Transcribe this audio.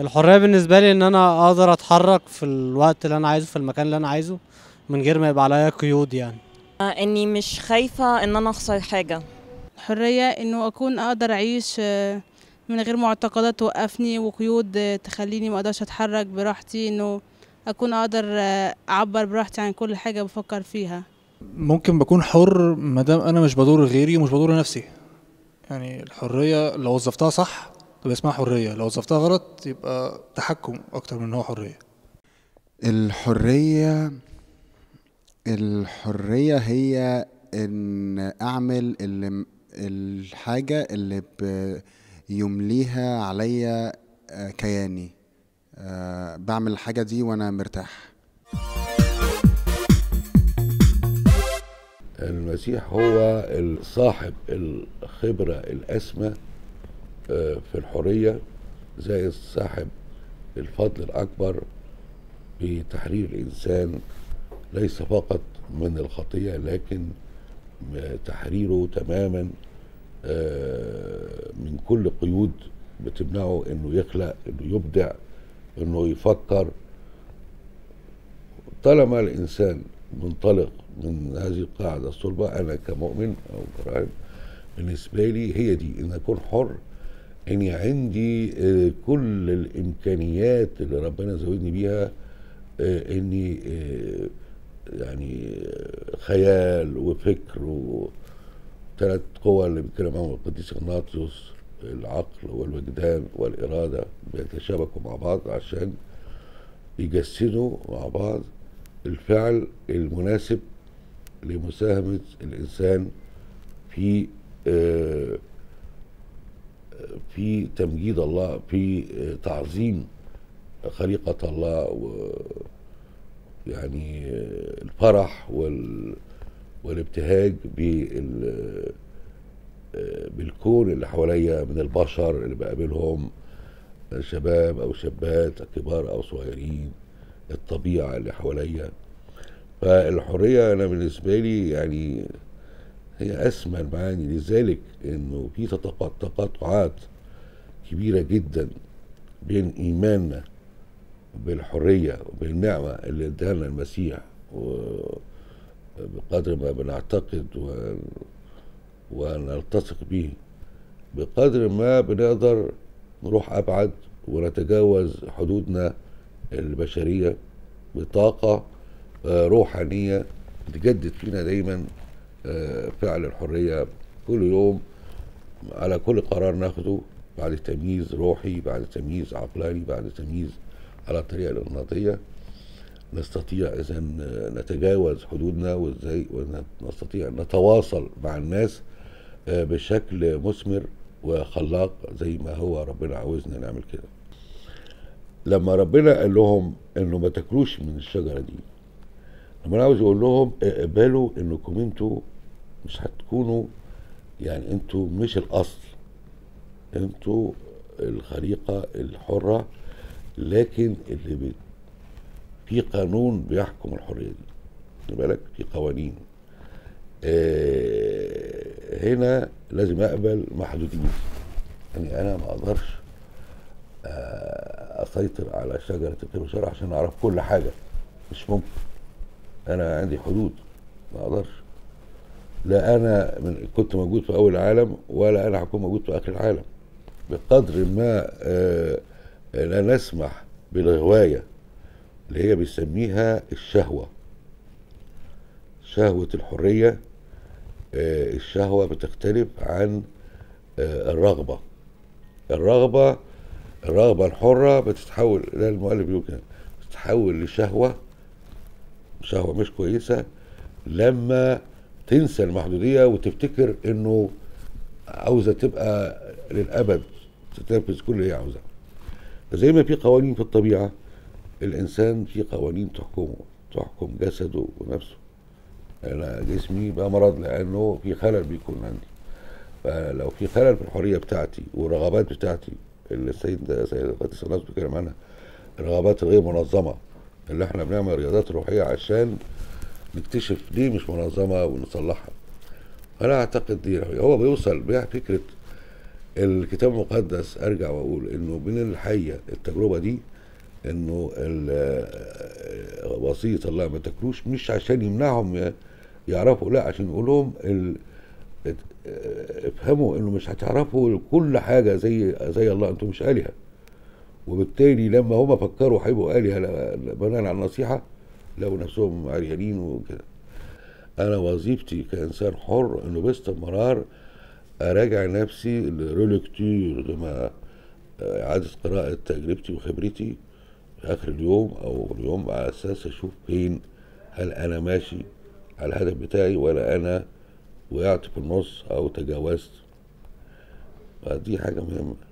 الحريه بالنسبه لي ان انا اقدر اتحرك في الوقت اللي انا عايزه في المكان اللي انا عايزه من غير ما يبقى عليا قيود يعني آه، اني مش خايفه ان انا اخسر حاجه الحرية إنه أكون أقدر أعيش آه، من غير معتقدات توقفني وقيود آه، تخليني ما أقدرش أتحرك براحتي إنه أكون أقدر آه، أعبر براحتي عن كل حاجة بفكر فيها ممكن بكون حر ما دام انا مش بضر غيري ومش بضر نفسي يعني الحريه لو وظفتها صح تبقى اسمها حريه لو وظفتها غلط يبقى تحكم اكتر من ان هو حريه الحرية الحرية هي ان اعمل اللي الحاجة اللي ب- يمليها عليا آه، كياني آه، بعمل الحاجة دي وانا مرتاح المسيح هو صاحب الخبرة الأسمى آه، في الحرية زي صاحب الفضل الأكبر بتحرير الإنسان ليس فقط من الخطية لكن م- تحريره تماما آه، من كل قيود بتمنعه انه يخلق انه يبدع انه يفكر طالما الانسان منطلق من هذه القاعده الصلبه انا كمؤمن او كراهب بالنسبه لي هي دي ان اكون حر اني عندي آه، كل الامكانيات اللي ربنا زودني بيها آه، اني آه، يعني آه، خيال وفكر وثلاث قوى اللي بيتكلم عنهم القديس اغناطيوس العقل والوجدان والاراده بيتشابكوا مع بعض عشان يجسدوا مع بعض الفعل المناسب لمساهمة الإنسان في آه، في تمجيد الله في آه، تعظيم خليقة الله و يعني آه، الفرح وال والابتهاج بال آه، بالكون اللي حواليا من البشر اللي بقابلهم شباب او شابات كبار او صغيرين الطبيعه اللي حواليا فالحريه انا بالنسبه لي يعني هي اسمى المعاني لذلك انه في تتق- تقاطعات كبيره جدا بين ايماننا بالحريه وبالنعمه اللي اداها لنا المسيح وبقدر ما بنعتقد و- ونلتصق به بقدر ما بنقدر نروح ابعد ونتجاوز حدودنا البشريه بطاقه آه، روحانيه تجدد فينا دايما آه، فعل الحريه كل يوم على كل قرار ناخده بعد تمييز روحي بعد تمييز عقلاني بعد تمييز على الطريقه الانماطيه نستطيع اذا نتجاوز حدودنا وازاي ونستطيع ان نتواصل مع الناس آه، بشكل مثمر وخلاق زي ما هو ربنا عاوزنا نعمل كده لما ربنا قال لهم انه ما تاكلوش من الشجره دي ربنا عاوز يقول لهم اقبلوا انكم انتوا مش هتكونوا يعني انتوا مش الاصل انتوا الخليقه الحره لكن اللي بي في قانون بيحكم الحريه دي خد بالك في قوانين آه، هنا لازم اقبل محدوديتي يعني انا ما اقدرش آه، اسيطر على شجره الخير والشر عشان اعرف كل حاجه مش ممكن انا عندي حدود ما اقدرش لا انا من كنت موجود في اول العالم ولا انا هكون موجود في اخر العالم بقدر ما آه، لا نسمح بالغوايه اللي هي بيسميها الشهوه شهوه الحريه آه، الشهوه بتختلف عن آه، الرغبه الرغبه الرغبه الحره بتتحول لا المؤلف بيقول كده بتتحول لشهوه شهوه مش كويسه لما تنسى المحدوديه وتفتكر انه عاوزه تبقى للابد تنفذ كل اللي هي عاوزاه فزي ما في قوانين في الطبيعه الانسان في قوانين تحكمه تحكم جسده ونفسه انا جسمي بقى مرض لانه في خلل بيكون عندي فلو في خلل في الحريه بتاعتي والرغبات بتاعتي اللي السيد سيد القديس الناس بيتكلم عنها الرغبات الغير منظمه اللي احنا بنعمل رياضات روحيه عشان نكتشف ليه مش منظمه ونصلحها انا اعتقد دي هو بيوصل بيها فكره الكتاب المقدس ارجع واقول انه من الحقيقه التجربه دي انه ال- وصيه الله ما تاكلوش مش عشان يمنعهم ي- يعرفوا لا عشان يقول لهم ال- ات- افهموا انه مش هتعرفوا كل حاجه زي زي الله انتم مش الهه وبالتالي لما هم فكروا هيبقوا الهه ل- بناء على النصيحه لقوا نفسهم عريانين وكده انا وظيفتي كانسان حر انه باستمرار اراجع نفسي لريلكتور لما اعاده قراءه تجربتي وخبرتي في اخر اليوم او اليوم على اساس اشوف فين هل انا ماشي على الهدف بتاعي ولا انا وقعت في النص او تجاوزت دي حاجه مهمه